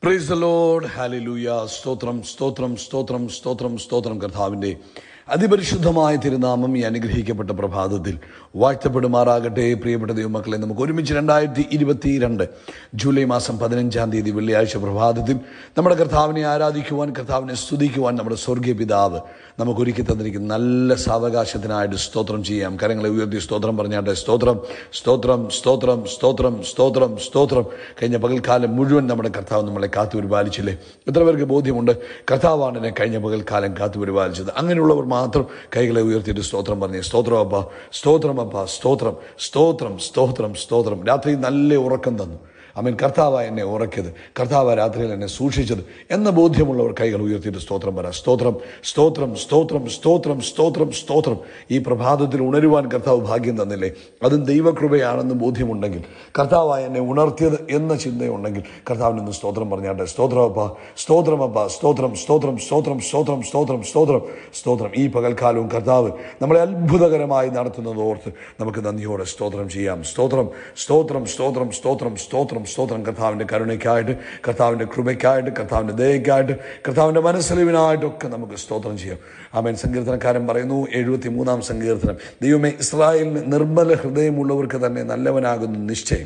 praise the Lord hallelujah സ്തോത്രം സ്തോത്രം സ്തോത്രം സ്തോത്രം സ്തോത്രം കർത്താവിൻ്റെ അതിപരിശുദ്ധമായ തിരുനാമം ഈ അനുഗ്രഹിക്കപ്പെട്ട പ്രഭാതത്തിൽ വാഴ്ത്തപ്പെടുമാറാകട്ടെ പ്രിയപ്പെട്ട ദൈവമക്കളെ നമുക്ക് ഒരുമിച്ച് രണ്ടായിരത്തി ഇരുപത്തിരണ്ട് ജൂലൈ മാസം പതിനഞ്ചാം തീയതി വെള്ളിയാഴ്ച പ്രഭാതത്തിൽ നമ്മുടെ കർത്താവിനെ ആരാധിക്കുവാൻ കർത്താവിനെ സ്തുതിക്കുവാൻ നമ്മുടെ സ്വർഗീയ പിതാവ് നമുക്ക് ഒരുക്കി തന്നിരിക്കുന്ന നല്ല സാവകാശത്തിനായിട്ട് സ്തോത്രം ചെയ്യാം കരങ്ങളെ ഉയർത്തി സ്തോത്രം പറഞ്ഞാട്ടെ സ്തോത്രം സ്തോത്രം സ്തോത്രം സ്തോത്രം സ്തോത്രം സ്തോത്രം കഴിഞ്ഞ പകൽക്കാലം മുഴുവൻ നമ്മുടെ കർത്താവ് നമ്മളെ കാത്തു പരിപാലിച്ചില്ലേ എത്ര പേർക്ക് ബോധ്യമുണ്ട് കർത്താവാണ് എന്നെ കഴിഞ്ഞ പകൽക്കാലം കാത്തു പരിപാലിച്ചത് അങ്ങനെയുള്ളവർ മാത്രം കൈകളെ ഉയർത്തിയിട്ട് സ്തോത്രം പറഞ്ഞേ സ്തോത്രം അപ്പ സ്തോത്രം അപ്പ സ്തോത്രം സ്തോത്രം സ്തോത്രം സ്തോത്രം രാത്രി നല്ല ഉറക്കം തന്നു അവൻ കർത്താവ എന്നെ ഉറക്കിയത് കർത്താവ് രാത്രിയിൽ എന്നെ സൂക്ഷിച്ചത് എന്ന ബോധ്യമുള്ളവർ കൈകൾ ഉയർത്തിയിട്ട് സ്തോത്രം പറ സ്തോത്രം സ്തോത്രം സ്തോത്രം സ്തോത്രം സ്തോത്രം സ്തോത്രം ഈ പ്രഭാതത്തിൽ ഉണരുവാൻ കർത്താവ് ഭാഗ്യം തന്നില്ലേ അതും ദൈവകൃപയാണെന്ന് ബോധ്യമുണ്ടെങ്കിൽ കർത്താവായ എന്നെ ഉണർത്തിയത് എന്ന ചിന്തയുണ്ടെങ്കിൽ കർത്താവിനൊന്ന് സ്തോത്രം പറഞ്ഞാട്ടെ സ്തോത്രമപ്പ സ്തോത്രമപ്പ സ്തോത്രം സ്തോത്രം സ്തോത്രം സ്തോത്രം സ്തോത്രം സ്തോത്രം സ്തോത്രം ഈ പകൽക്കാലവും കർത്താവ് നമ്മളെ അത്ഭുതകരമായി നടത്തുന്നത് ഓർത്ത് നമുക്ക് നന്ദിയോടെ സ്തോത്രം ചെയ്യാം സ്തോത്രം സ്തോത്രം സ്തോത്രം സ്തോത്രം സ്തോത്രം സ്തോത്രം കർത്താവിൻ്റെ കരുണയ്ക്കായിട്ട് കർത്താവിൻ്റെ കൃപയ്ക്കായിട്ട് കർത്താവിൻ്റെ ദയക്കായിട്ട് കർത്താവിൻ്റെ മനസ്സലിവിനായിട്ടൊക്കെ നമുക്ക് സ്തോത്രം ചെയ്യാം ആമേൻ സങ്കീർത്തനക്കാരൻ പറയുന്നു എഴുപത്തി മൂന്നാം സങ്കീർത്തനം ദൈവമേ ഇസ്രായേലിന് നിർമ്മല ഹൃദയമുള്ളവർക്ക് തന്നെ നല്ലവനാകുന്നു നിശ്ചയം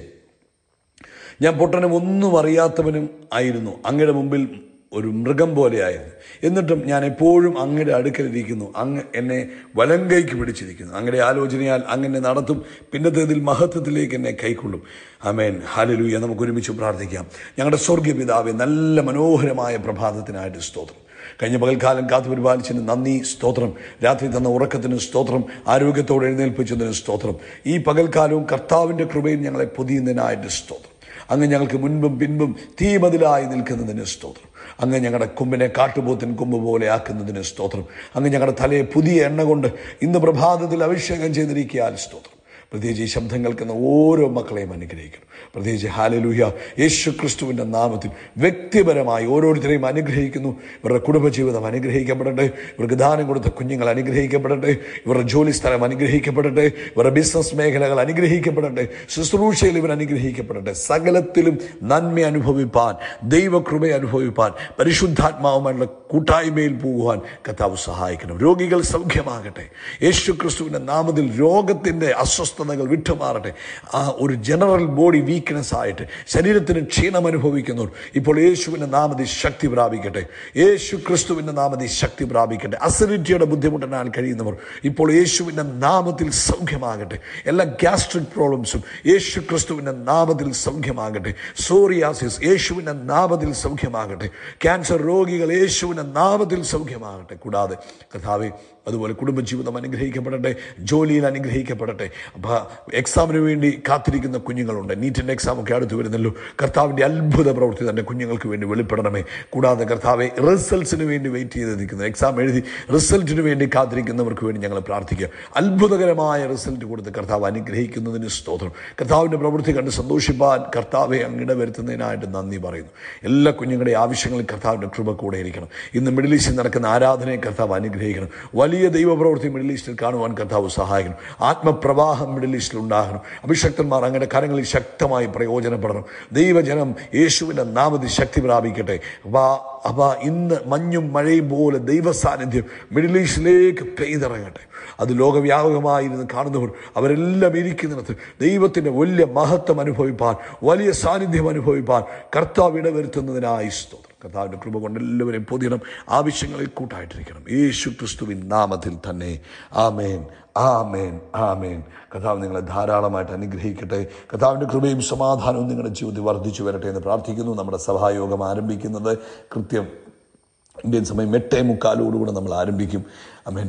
ഞാൻ പൊട്ടനും ഒന്നും അറിയാത്തവനും ആയിരുന്നു അങ്ങയുടെ മുമ്പിൽ ഒരു മൃഗം പോലെയായിരുന്നു എന്നിട്ടും ഞാൻ എപ്പോഴും അങ്ങയുടെ അടുക്കലിരിക്കുന്നു അങ്ങ് എന്നെ വലങ്കൈക്ക് പിടിച്ചിരിക്കുന്നു അങ്ങയുടെ ആലോചനയാൽ അങ്ങനെ നടത്തും പിന്നത്തേതിൽ മഹത്വത്തിലേക്ക് എന്നെ കൈക്കൊള്ളും അമേൻ ഹാലലൂയ നമുക്ക് ഒരുമിച്ച് പ്രാർത്ഥിക്കാം ഞങ്ങളുടെ സ്വർഗീയ പിതാവെ നല്ല മനോഹരമായ പ്രഭാതത്തിനായിട്ട് സ്തോത്രം കഴിഞ്ഞ പകൽക്കാലം കാത്തു പരിപാലിച്ചതിന് നന്ദി സ്തോത്രം രാത്രി തന്ന ഉറക്കത്തിന് സ്തോത്രം ആരോഗ്യത്തോടെ എഴുന്നേൽപ്പിച്ചതിന് സ്തോത്രം ഈ പകൽക്കാലവും കർത്താവിൻ്റെ കൃപയിൽ ഞങ്ങളെ പൊതിയുന്നതിനായിട്ട് സ്തോത്രം അങ്ങ് ഞങ്ങൾക്ക് മുൻപും പിൻപും തീമതിലായി നിൽക്കുന്നതിന് സ്തോത്രം അങ്ങ് ഞങ്ങളുടെ കൊമ്പിനെ കാട്ടുപോത്തിൻ കൊമ്പ് പോലെ ആക്കുന്നതിന് സ്തോത്രം അങ്ങ് ഞങ്ങളുടെ തലയെ പുതിയ എണ്ണ കൊണ്ട് ഇന്ന് പ്രഭാതത്തിൽ അഭിഷേകം ചെയ്തിരിക്കാൻ സ്തോത്രം പ്രത്യേകിച്ച് ഈ ശബ്ദം കേൾക്കുന്ന ഓരോ മക്കളെയും അനുഗ്രഹിക്കണം പ്രത്യേകിച്ച് ഹാലലൂഹ യേശു ക്രിസ്തുവിൻ്റെ നാമത്തിൽ വ്യക്തിപരമായി ഓരോരുത്തരെയും അനുഗ്രഹിക്കുന്നു ഇവരുടെ കുടുംബജീവിതം അനുഗ്രഹിക്കപ്പെടട്ടെ ഇവർക്ക് ദാനം കൊടുത്ത കുഞ്ഞുങ്ങൾ അനുഗ്രഹിക്കപ്പെടട്ടെ ഇവരുടെ ജോലി സ്ഥലം അനുഗ്രഹിക്കപ്പെടട്ടെ ഇവരുടെ ബിസിനസ് മേഖലകൾ അനുഗ്രഹിക്കപ്പെടട്ടെ ശുശ്രൂഷയിൽ ഇവർ അനുഗ്രഹിക്കപ്പെടട്ടെ സകലത്തിലും നന്മ അനുഭവിപ്പാൻ ദൈവകൃപ അനുഭവിപ്പാൻ പരിശുദ്ധാത്മാവുമായുള്ള കൂട്ടായ്മയിൽ പോകുവാൻ കർത്താവ് സഹായിക്കണം രോഗികൾ സൗഖ്യമാകട്ടെ യേശു ക്രിസ്തുവിൻ്റെ നാമത്തിൽ രോഗത്തിൻ്റെ അസ്വസ്ഥതകൾ വിട്ടുമാറട്ടെ ആ ഒരു ജനറൽ ബോഡി വീക്ക്നെസ് ആയിട്ട് ശരീരത്തിന് ക്ഷീണം അനുഭവിക്കുന്നവർ ഇപ്പോൾ യേശുവിൻ്റെ നാമത്തിൽ ശക്തി പ്രാപിക്കട്ടെ യേശു ക്രിസ്തുവിൻ്റെ നാമത്തിൽ ശക്തി പ്രാപിക്കട്ടെ അസിഡിറ്റിയുടെ ബുദ്ധിമുട്ടിനാൽ കഴിയുന്നവർ ഇപ്പോൾ യേശുവിൻ്റെ നാമത്തിൽ സൗഖ്യമാകട്ടെ എല്ലാ ഗ്യാസ്ട്രിക് പ്രോബ്ലംസും യേശു ക്രിസ്തുവിൻ്റെ നാമത്തിൽ സൗഖ്യമാകട്ടെ സോറിയാസിസ് യേശുവിൻ്റെ നാമത്തിൽ സൗഖ്യമാകട്ടെ ക്യാൻസർ രോഗികൾ യേശുവിൻ്റെ നാമത്തിൽ സൗഖ്യമാകട്ടെ കൂടാതെ കഥാവെ അതുപോലെ കുടുംബജീവിതം അനുഗ്രഹിക്കപ്പെടട്ടെ ജോലിയിൽ അനുഗ്രഹിക്കപ്പെടട്ടെ അപ്പോൾ എക്സാമിന് വേണ്ടി കാത്തിരിക്കുന്ന കുഞ്ഞുങ്ങളുണ്ട് നീറ്റിൻ്റെ എക്സാം ഒക്കെ അടുത്ത് വരുന്നല്ലോ കർത്താവിൻ്റെ അത്ഭുത പ്രവൃത്തി തന്നെ കുഞ്ഞുങ്ങൾക്ക് വേണ്ടി വെളിപ്പെടണമേ കൂടാതെ കർത്താവെ റിസൾട്ട്സിന് വേണ്ടി വെയിറ്റ് ചെയ്ത് നിൽക്കുന്ന എക്സാം എഴുതി റിസൾട്ടിന് വേണ്ടി കാത്തിരിക്കുന്നവർക്ക് വേണ്ടി ഞങ്ങൾ പ്രാർത്ഥിക്കുക അത്ഭുതകരമായ റിസൾട്ട് കൊടുത്ത് കർത്താവ് അനുഗ്രഹിക്കുന്നതിന് സ്തോത്രം കർത്താവിൻ്റെ പ്രവൃത്തി കണ്ട് സന്തോഷിപ്പാൻ കർത്താവെ അങ്ങിട വരുത്തുന്നതിനായിട്ട് നന്ദി പറയുന്നു എല്ലാ കുഞ്ഞുങ്ങളുടെ ആവശ്യങ്ങളിൽ കർത്താവിൻ്റെ കൃപ കൂടെ ഇരിക്കണം ഇന്ന് മിഡിൽ ഈസ്റ്റിൽ നടക്കുന്ന ആരാധനയെ കർത്താവ് അനുഗ്രഹിക്കണം വലിയ ദൈവപ്രവൃത്തി മിഡിൽ ഈസ്റ്റിൽ കാണുവാൻ കർത്താവ് സഹായിക്കണം ആത്മപ്രവാഹം മിഡിൽ ഈസ്റ്റിൽ ഉണ്ടാകണം അഭിഷക്തന്മാർ അങ്ങയുടെ കരങ്ങളിൽ ശക്തമായി പ്രയോജനപ്പെടണം ദൈവജനം യേശുവിൻ്റെ നാമത്തിൽ ശക്തി പ്രാപിക്കട്ടെ അപ്പാ അപ്പ ഇന്ന് മഞ്ഞും മഴയും പോലെ ദൈവ സാന്നിധ്യം മിഡിൽ ഈസ്റ്റിലേക്ക് പെയ്തിറങ്ങട്ടെ അത് ലോകവ്യാപകമായിരുന്ന് കാണുന്നവർ അവരെല്ലാം ഇരിക്കുന്നിടത്ത് ദൈവത്തിൻ്റെ വലിയ മഹത്വം അനുഭവിപ്പാൻ വലിയ സാന്നിധ്യം അനുഭവിപ്പാൻ കർത്താവ് ഇടവരുത്തുന്നതിനായി സ്തോത്രം കർത്താവിൻ്റെ കൃപ കൊണ്ട് എല്ലാവരെയും പൊതിയണം ആവശ്യങ്ങളിൽ കൂട്ടായിട്ടിരിക്കണം യേശു ക്രിസ്തുവിൻ നാമത്തിൽ തന്നെ ആമേൻ ആമേൻ ആമേൻ കർത്താവ് നിങ്ങളെ ധാരാളമായിട്ട് അനുഗ്രഹിക്കട്ടെ കർത്താവിൻ്റെ കൃപയും സമാധാനവും നിങ്ങളുടെ ജീവിതത്തിൽ വർദ്ധിച്ചു വരട്ടെ എന്ന് പ്രാർത്ഥിക്കുന്നു നമ്മുടെ സഭായോഗം ആരംഭിക്കുന്നത് കൃത്യം ഇന്ത്യൻ സമയം എട്ടേ മുക്കാലോടുകൂടെ നമ്മൾ ആരംഭിക്കും ആമേൻ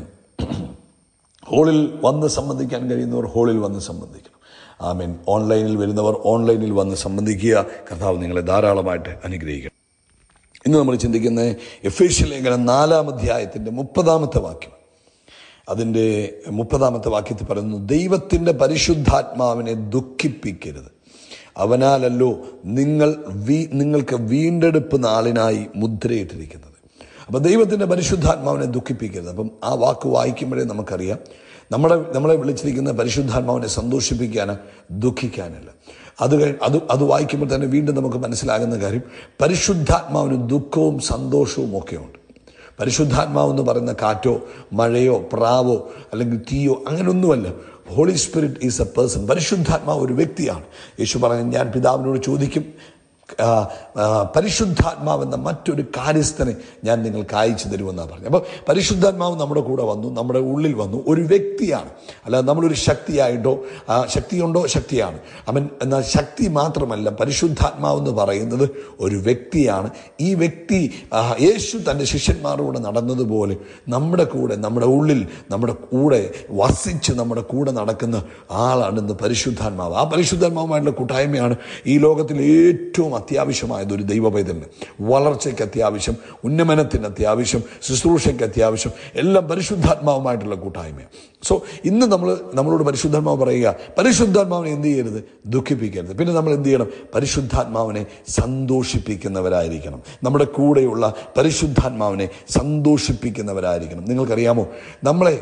ഹോളിൽ വന്ന് സംബന്ധിക്കാൻ കഴിയുന്നവർ ഹോളിൽ വന്ന് സംബന്ധിക്കണം ആമേൻ ഓൺലൈനിൽ വരുന്നവർ ഓൺലൈനിൽ വന്ന് സംബന്ധിക്കുക കർത്താവ് നിങ്ങളെ ധാരാളമായിട്ട് അനുഗ്രഹിക്കണം ഇന്ന് നമ്മൾ ചിന്തിക്കുന്ന എഫേഷ്യൽ ലേഖനം നാലാം അധ്യായത്തിൻ്റെ മുപ്പതാമത്തെ വാക്യം അതിൻ്റെ മുപ്പതാമത്തെ വാക്യത്തിൽ പറയുന്നു ദൈവത്തിൻ്റെ പരിശുദ്ധാത്മാവിനെ ദുഃഖിപ്പിക്കരുത് അവനാലല്ലോ നിങ്ങൾ വീ നിങ്ങൾക്ക് വീണ്ടെടുപ്പ് നാളിനായി മുദ്രയിട്ടിരിക്കുന്നത് അപ്പം ദൈവത്തിൻ്റെ പരിശുദ്ധാത്മാവിനെ ദുഃഖിപ്പിക്കരുത് അപ്പം ആ വാക്ക് വായിക്കുമ്പോഴേ നമുക്കറിയാം നമ്മുടെ നമ്മളെ വിളിച്ചിരിക്കുന്ന പരിശുദ്ധാത്മാവിനെ സന്തോഷിപ്പിക്കാന് ദുഃഖിക്കാനല്ല അത് കഴി അത് അത് വായിക്കുമ്പോൾ തന്നെ വീണ്ടും നമുക്ക് മനസ്സിലാകുന്ന കാര്യം പരിശുദ്ധാത്മാവിന് ദുഃഖവും സന്തോഷവും ഒക്കെ ഉണ്ട് പരിശുദ്ധാത്മാവ് എന്ന് പറയുന്ന കാറ്റോ മഴയോ പ്രാവോ അല്ലെങ്കിൽ തീയോ അങ്ങനെയൊന്നുമല്ല holy spirit is a person പരിശുദ്ധാത്മാവ് ഒരു വ്യക്തിയാണ് യേശു പറഞ്ഞു ഞാൻ പിതാവിനോട് ചോദിക്കും ആ, ആ, പരിശുദ്ധാത്മാവെന്ന മറ്റൊരു കാര്യസ്ഥനെ ഞാൻ നിങ്ങൾക്ക് അയച്ചു തരുമെന്നാണ് പറഞ്ഞു അപ്പോൾ പരിശുദ്ധാത്മാവ് നമ്മുടെ കൂടെ വന്നു നമ്മുടെ ഉള്ളിൽ വന്നു ഒരു വ്യക്തിയാണ് അല്ലാതെ നമ്മളൊരു ശക്തിയായിട്ടോ ആ, ശക്തിയുണ്ടോ ശക്തിയാണ് അവൻ എന്നാൽ ശക്തി മാത്രമല്ല പരിശുദ്ധാത്മാവ് എന്ന് പറയുന്നത് ഒരു വ്യക്തിയാണ് ഈ വ്യക്തി ആ, യേശു തൻ്റെ ശിഷ്യന്മാരോട് നടന്നതുപോലെ നമ്മുടെ കൂടെ നമ്മുടെ ഉള്ളിൽ നമ്മുടെ കൂടെ വസിച്ച് നമ്മുടെ കൂടെ നടക്കുന്ന ആളാണ് ഇന്ന് പരിശുദ്ധാത്മാവ് ആ പരിശുദ്ധാത്മാവുമായിട്ടുള്ള കൂട്ടായ്മയാണ് ഈ ലോകത്തിൽ ഏറ്റവും അത്യാവശ്യമായത് ഒരു ദൈവ പൈതലിന് വളർച്ചയ്ക്ക് അത്യാവശ്യം ഉന്നമനത്തിന് അത്യാവശ്യം ശുശ്രൂഷയ്ക്ക് അത്യാവശ്യം എല്ലാം പരിശുദ്ധാത്മാവുമായിട്ടുള്ള കൂട്ടായ്മയാണ് സോ ഇന്ന് നമ്മൾ നമ്മളോട് പരിശുദ്ധാത്മാവ് പറയുക പരിശുദ്ധാത്മാവിനെ എന്ത് ചെയ്യരുത് ദുഃഖിപ്പിക്കരുത് പിന്നെ നമ്മൾ എന്ത് ചെയ്യണം പരിശുദ്ധാത്മാവിനെ സന്തോഷിപ്പിക്കുന്നവരായിരിക്കണം നമ്മുടെ കൂടെയുള്ള പരിശുദ്ധാത്മാവിനെ സന്തോഷിപ്പിക്കുന്നവരായിരിക്കണം നിങ്ങൾക്കറിയാമോ നമ്മളെ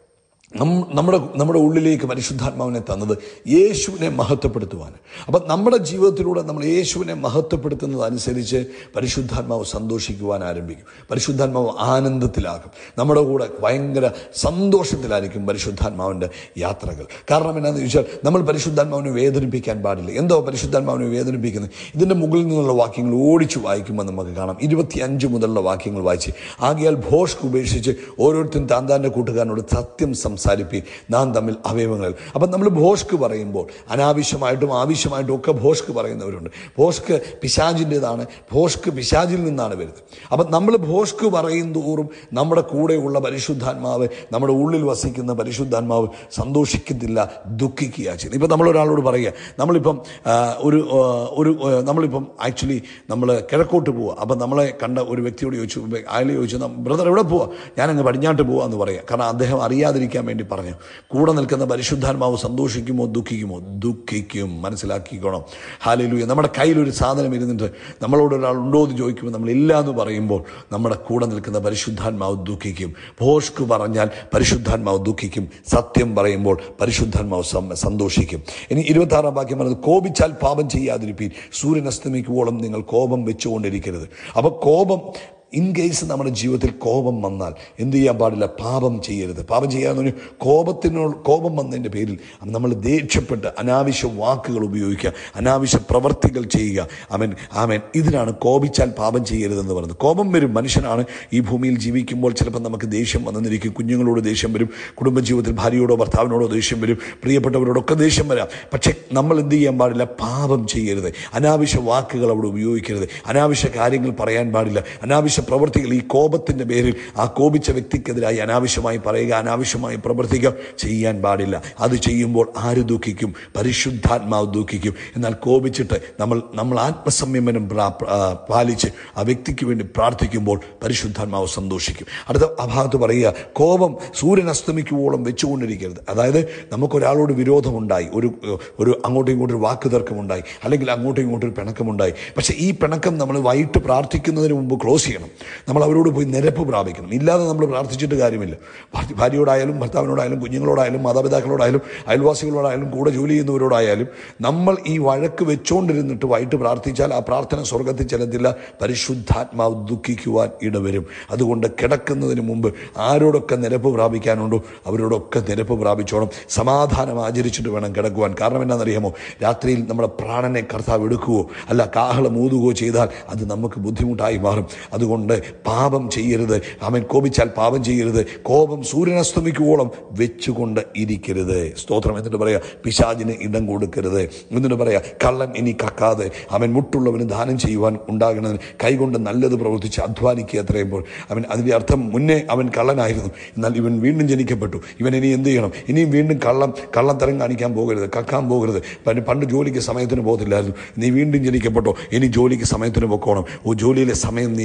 നം- നമ്മുടെ നമ്മുടെ ഉള്ളിലേക്ക് പരിശുദ്ധാത്മാവിനെ തന്നത് യേശുവിനെ മഹത്വപ്പെടുത്തുവാൻ അപ്പം നമ്മുടെ ജീവിതത്തിലൂടെ നമ്മൾ യേശുവിനെ മഹത്വപ്പെടുത്തുന്നത് അനുസരിച്ച് പരിശുദ്ധാത്മാവ് സന്തോഷിക്കുവാൻ ആരംഭിക്കും പരിശുദ്ധാത്മാവ് ആനന്ദത്തിലാകും നമ്മുടെ കൂടെ ഭയങ്കര സന്തോഷത്തിലായിരിക്കും പരിശുദ്ധാത്മാവിൻ്റെ യാത്രകൾ കാരണം എന്നാന്ന് ചോദിച്ചാൽ നമ്മൾ പരിശുദ്ധാത്മാവിനെ വേദനിപ്പിക്കാൻ പാടില്ല എന്തോ പരിശുദ്ധാത്മാവിനെ വേദനിപ്പിക്കുന്നത് ഇതിൻ്റെ മുകളിൽ നിന്നുള്ള വാക്യങ്ങൾ ഓടിച്ചു വായിക്കുമ്പോൾ നമുക്ക് കാണാം ഇരുപത്തിയഞ്ച് മുതലുള്ള വാക്യങ്ങൾ വായിച്ച് ആകിയാൽ ഭോഷ്ക്ക് ഉപേക്ഷിച്ച് ഓരോരുത്തരും താൻ താൻ്റെ കൂട്ടുകാരനോട് സത്യം സംസാരിപ്പി നാം തമ്മിൽ അവയവങ്ങൾ അപ്പം നമ്മൾ ഭോഷ്ക്ക് പറയുമ്പോൾ അനാവശ്യമായിട്ടും ആവശ്യമായിട്ടും ഒക്കെ ഭോഷ്ക്ക് പറയുന്നവരുണ്ട് ഭോഷ്ക്ക് പിശാജിൻ്റെതാണ് ഭോഷ്ക്ക് പിശാജിൽ നിന്നാണ് വരുന്നത് അപ്പം നമ്മൾ ഭോഷ്ക്ക് പറയും തോറും നമ്മുടെ കൂടെയുള്ള പരിശുദ്ധാത്മാവ് നമ്മുടെ ഉള്ളിൽ വസിക്കുന്ന പരിശുദ്ധാത്മാവ് സന്തോഷിക്കത്തില്ല ദുഃഖിക്കുക ചെയ്യുന്നത് ഇപ്പം നമ്മളൊരാളോട് പറയുക നമ്മളിപ്പം ആ, ഒരു ആ, ഒരു ആ, നമ്മളിപ്പം ആക്ച്വലി നമ്മൾ കിഴക്കോട്ട് പോവുക അപ്പം നമ്മളെ കണ്ട ഒരു വ്യക്തിയോട് ചോദിച്ചു അയാൾ ചോദിച്ചു ബ്രദർ എവിടെ പോവാ ഞാനങ്ങ് പടിഞ്ഞാട്ട് പോവാ എന്ന് പറയാം കാരണം അദ്ദേഹം അറിയാതിരിക്കാൻ വേണ്ടി പറഞ്ഞു കൂടെ നിൽക്കുന്ന പരിശുദ്ധാത്മാവ് സന്തോഷിക്കുമോ ദുഃഖിക്കുമോ ദുഃഖിക്കും മനസ്സിലാക്കിക്കോണം ഹാലയിലൂയ നമ്മുടെ കയ്യിലൊരു സാധനം ഇരുന്നിട്ട് നമ്മളോട് ഒരാൾ ഉണ്ടോ എന്ന് ചോദിക്കുമ്പോൾ നമ്മൾ ഇല്ല എന്ന് പറയുമ്പോൾ നമ്മുടെ കൂടെ നിൽക്കുന്ന പരിശുദ്ധാത്മാവ് ദുഃഖിക്കും ഭോഷ്ക്ക് പറഞ്ഞാൽ പരിശുദ്ധാത്മാവ് ദുഃഖിക്കും സത്യം പറയുമ്പോൾ പരിശുദ്ധാത്മാവ് സം- സന്തോഷിക്കും ഇനി ഇരുപത്തി ആറാം വാക്യം പറയുന്നത് കോപിച്ചാൽ പാപം ചെയ്യാതിരിപ്പീൻ സൂര്യൻ അസ്തമിക്കുവോളം നിങ്ങൾ കോപം വെച്ചുകൊണ്ടിരിക്കരുത് അപ്പോൾ കോപം ഇൻ കേസ് നമ്മുടെ ജീവിതത്തിൽ കോപം വന്നാൽ എന്ത് ചെയ്യാൻ പാടില്ല പാപം ചെയ്യരുത് പാപം ചെയ്യാന്ന് കോപത്തിനോട് കോപം വന്നതിൻ്റെ പേരിൽ നമ്മൾ ദേഷ്യപ്പെട്ട് അനാവശ്യ വാക്കുകൾ ഉപയോഗിക്കുക അനാവശ്യ പ്രവർത്തികൾ ചെയ്യുക അവൻ ആമൻ ഇതിനാണ് കോപിച്ചാൽ പാപം ചെയ്യരുതെന്ന് പറയുന്നത് കോപം വരും മനുഷ്യനാണ് ഈ ഭൂമിയിൽ ജീവിക്കുമ്പോൾ ചിലപ്പോൾ നമുക്ക് ദേഷ്യം വന്നെന്നിരിക്കും കുഞ്ഞുങ്ങളോട് ദേഷ്യം വരും കുടുംബജീവിതത്തിൽ ഭാര്യയോടോ ഭർത്താവിനോടോ ദേഷ്യം വരും പ്രിയപ്പെട്ടവരോടൊക്കെ ദേഷ്യം വരാം പക്ഷേ നമ്മൾ എന്ത് ചെയ്യാൻ പാടില്ല പാപം ചെയ്യരുത് അനാവശ്യ വാക്കുകൾ അവിടെ ഉപയോഗിക്കരുത് അനാവശ്യ കാര്യങ്ങൾ പറയാൻ പാടില്ല അനാവശ്യ പ്രവൃത്തികൾ ഈ കോപത്തിൻ്റെ പേരിൽ ആ കോപിച്ച വ്യക്തിക്കെതിരായി അനാവശ്യമായി പറയുക അനാവശ്യമായി പ്രവർത്തിക്കുക ചെയ്യാൻ പാടില്ല അത് ചെയ്യുമ്പോൾ ആര് ദുഃഖിക്കും പരിശുദ്ധാത്മാവ് ദുഃഖിക്കും എന്നാൽ കോപിച്ചിട്ട് നമ്മൾ നമ്മൾ ആത്മസംയമനം പ്രാ- ആ, പാലിച്ച് ആ വ്യക്തിക്ക് വേണ്ടി പ്രാർത്ഥിക്കുമ്പോൾ പരിശുദ്ധാത്മാവ് സന്തോഷിക്കും അടുത്ത ആ ഭാഗത്ത് പറയുക കോപം സൂര്യൻ അസ്തമിക്കുവോളം വെച്ചുകൊണ്ടിരിക്കരുത് അതായത് നമുക്കൊരാളോട് വിരോധമുണ്ടായി ഒരു ഒരു അങ്ങോട്ടും ഇങ്ങോട്ടും ഒരു വാക്ക് തർക്കമുണ്ടായി അല്ലെങ്കിൽ അങ്ങോട്ടും ഇങ്ങോട്ടും ഒരു പിണക്കമുണ്ടായി പക്ഷേ ഈ പിണക്കം നമ്മൾ വൈകിട്ട് പ്രാർത്ഥിക്കുന്നതിന് മുമ്പ് ക്ലോസ് ചെയ്യണം നമ്മൾ അവരോട് പോയി നിരപ്പ് പ്രാപിക്കണം ഇല്ലാതെ നമ്മൾ പ്രാർത്ഥിച്ചിട്ട് കാര്യമില്ല ഭാര്യ- ഭാര്യയോടായാലും ഭർത്താവിനോടായാലും കുഞ്ഞുങ്ങളോടായാലും മാതാപിതാക്കളോടായാലും അയൽവാസികളോടായാലും കൂടെ ജോലി ചെയ്യുന്നവരോടായാലും നമ്മൾ ഈ വഴക്ക് വെച്ചുകൊണ്ടിരുന്നിട്ട് വൈകിട്ട് പ്രാർത്ഥിച്ചാൽ ആ പ്രാർത്ഥന സ്വർഗത്തിൽ ചെല്ലത്തില്ല പരിശുദ്ധാത്മാവ് ദുഃഖിക്കുവാൻ ഇടവരും അതുകൊണ്ട് കിടക്കുന്നതിന് മുമ്പ് ആരോടൊക്കെ നിരപ്പ് പ്രാപിക്കാനുണ്ടോ അവരോടൊക്കെ നിരപ്പ് പ്രാപിച്ചോണം സമാധാനം ആചരിച്ചിട്ട് വേണം കിടക്കുവാൻ കാരണം എന്നാണെന്നറിയാമോ രാത്രിയിൽ നമ്മുടെ പ്രാണനെ കർത്താവ് എടുക്കുകയോ അല്ല കാഹളം ഊതുകയോ ചെയ്താൽ അത് നമുക്ക് ബുദ്ധിമുട്ടായി മാറും അതുകൊണ്ട് പാപം ചെയ്യരുത് അവൻ കോപിച്ചാൽ പാപം ചെയ്യരുത് കോപം സൂര്യനസ്തമിക്കുവോളം വെച്ചുകൊണ്ട് ഇരിക്കരുത് സ്തോത്രം എന്നിട്ട് പറയാ പിശാചിന് ഇടം കൊടുക്കരുത് എന്നിട്ട് പറയാ കള്ളൻ ഇനി കക്കാതെ അവൻ മുട്ടുള്ളവന് ദാനം ചെയ്യുവാൻ ഉണ്ടാകണതിന് കൈകൊണ്ട് നല്ലത് പ്രവർത്തിച്ച് അധ്വാനിക്കുക എത്രയുമ്പോൾ അവൻ അതിൻ്റെ അർത്ഥം മുന്നേ അവൻ കള്ളനായിരുന്നു എന്നാൽ ഇവൻ വീണ്ടും ജനിക്കപ്പെട്ടു ഇവൻ ഇനി എന്ത് ചെയ്യണം ഇനിയും വീണ്ടും കള്ളം കള്ളത്തരം കാണിക്കാൻ പോകരുത് കക്കാൻ പോകരുത് പണ്ട് പണ്ട് ജോലിക്ക് സമയത്തിന് പോകത്തില്ലായിരുന്നു നീ വീണ്ടും ജനിക്കപ്പെട്ടോ ഇനി ജോലിക്ക് സമയത്തിന് പൊക്കോണം ഓ ജോലിയിലെ സമയം നീ കൃത്യം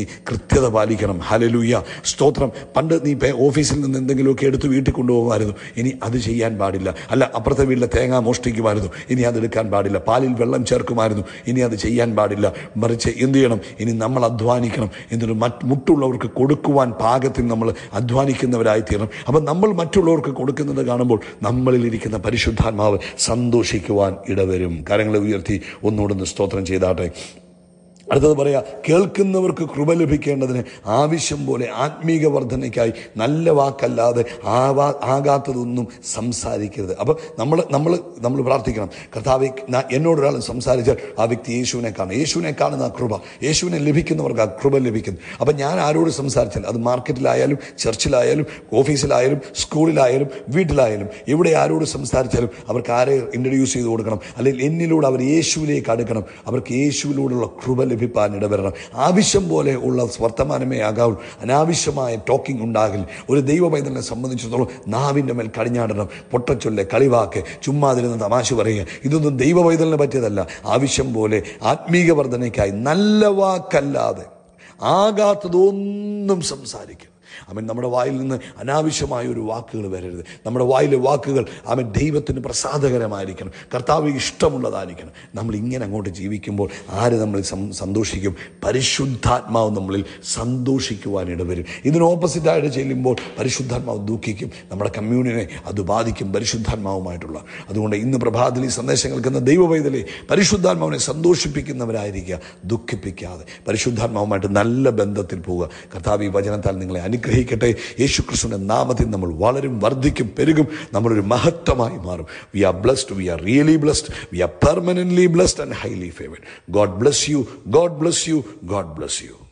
കൃത്യത പാലിക്കണം ഹലലൂയ സ്തോത്രം പണ്ട് നീ പേ- ഓഫീസിൽ നിന്ന് എന്തെങ്കിലുമൊക്കെ എടുത്ത് വീട്ടിൽ കൊണ്ടുപോകുമായിരുന്നു ഇനി അത് ചെയ്യാൻ പാടില്ല അല്ല അപ്പുറത്തെ വീട്ടിലെ തേങ്ങ മോഷ്ടിക്കുമായിരുന്നു ഇനി അത് എടുക്കാൻ പാടില്ല പാലിൽ വെള്ളം ചേർക്കുമായിരുന്നു ഇനി അത് ചെയ്യാൻ പാടില്ല മറിച്ച് എന്ത് ചെയ്യണം ഇനി നമ്മൾ അധ്വാനിക്കണം എന്നിട്ട് മറ്റ് മുട്ടുള്ളവർക്ക് കൊടുക്കുവാൻ പാകത്തിൽ നമ്മൾ അധ്വാനിക്കുന്നവരായി തീരണം അപ്പം നമ്മൾ മറ്റുള്ളവർക്ക് കൊടുക്കുന്നത് കാണുമ്പോൾ നമ്മളിൽ ഇരിക്കുന്ന പരിശുദ്ധാത്മാവ് സന്തോഷിക്കുവാൻ ഇടവരും കരങ്ങളെ ഉയർത്തി ഒന്നുകൂടെ സ്തോത്രം ചെയ്താട്ടെ അടുത്തത് പറയാ കേൾക്കുന്നവർക്ക് കൃപ ലഭിക്കേണ്ടതിന് ആവശ്യം പോലെ ആത്മീക വർധനയ്ക്കായി നല്ല വാക്കല്ലാതെ ആവാ ആകാത്തതൊന്നും സംസാരിക്കരുത് അപ്പം നമ്മൾ നമ്മൾ നമ്മൾ പ്രാർത്ഥിക്കണം കർത്താവ് എന്നോടൊരാൾ സംസാരിച്ചാൽ ആ വ്യക്തി യേശുവിനെ കാണും യേശുവിനെ കാണുന്ന ആ കൃപ യേശുവിനെ ലഭിക്കുന്നവർക്ക് ആ കൃപ ലഭിക്കുന്നു അപ്പം ഞാൻ ആരോട് സംസാരിച്ചാൽ അത് മാർക്കറ്റിലായാലും ചർച്ചിലായാലും ഓഫീസിലായാലും സ്കൂളിലായാലും വീട്ടിലായാലും എവിടെ ആരോട് സംസാരിച്ചാലും അവർക്ക് ആരെ ഇൻട്രൊഡ്യൂസ് ചെയ്ത് കൊടുക്കണം അല്ലെങ്കിൽ എന്നിലൂടെ അവർ യേശുവിലേക്ക് അടുക്കണം അവർക്ക് യേശുവിലൂടെയുള്ള കൃപ ലഭിപ്പാൻ ഇടവരണം ആവശ്യം പോലെ ഉള്ള വർത്തമാനമേ ആകാവൂ അനാവശ്യമായ ടോക്കിംഗ് ഉണ്ടാകില്ല ഒരു ദൈവമൈതലിനെ സംബന്ധിച്ചിടത്തോളം നാവിൻ്റെ മേൽ കടിഞ്ഞാടണം പൊട്ടച്ചൊല്ലെ കളിവാക്ക് ചുമ്മാതിരുന്ന് തമാശ പറയുക ഇതൊന്നും ദൈവമൈതലിന് പറ്റിയതല്ല ആവശ്യം പോലെ ആത്മീക വർധനയ്ക്കായി നല്ല വാക്കല്ലാതെ ആകാത്തതൊന്നും സംസാരിക്കും അവൻ നമ്മുടെ വായിൽ നിന്ന് അനാവശ്യമായ ഒരു വാക്കുകൾ വരരുത് നമ്മുടെ വായിലെ വാക്കുകൾ അവൻ ദൈവത്തിന് പ്രസാദകരമായിരിക്കണം കർത്താവ് ഇഷ്ടമുള്ളതായിരിക്കണം നമ്മൾ ഇങ്ങനെ അങ്ങോട്ട് ജീവിക്കുമ്പോൾ ആര് നമ്മൾ സം- സന്തോഷിക്കും പരിശുദ്ധാത്മാവ് നമ്മളിൽ സന്തോഷിക്കുവാൻ ഇടവരും ഇതിന് ഓപ്പോസിറ്റായിട്ട് ചെല്ലുമ്പോൾ പരിശുദ്ധാത്മാവ് ദുഃഖിക്കും നമ്മുടെ കമ്മ്യൂണിനെ അത് ബാധിക്കും പരിശുദ്ധാത്മാവുമായിട്ടുള്ള അതുകൊണ്ട് ഇന്ന് പ്രഭാതത്തിൽ ഈ സന്ദേശം കേൾക്കുന്ന ദൈവവൈതലെ പരിശുദ്ധാത്മാവിനെ സന്തോഷിപ്പിക്കുന്നവരായിരിക്കുക ദുഃഖിപ്പിക്കാതെ പരിശുദ്ധാത്മാവുമായിട്ട് നല്ല ബന്ധത്തിൽ പോവുക കർത്താവ് ഈ വചനത്താൽ നിങ്ങളെ അനുഗ്രഹിക്കട്ടെ യേശു ക്രിസ്തുവിന്റെ നാമത്തിൽ നമ്മൾ വളരും വർദ്ധിക്കും പെരുകും നമ്മളൊരു മഹത്വമായി മാറും we are blessed we are really blessed we are permanently blessed and highly favoured God bless you God bless you God bless U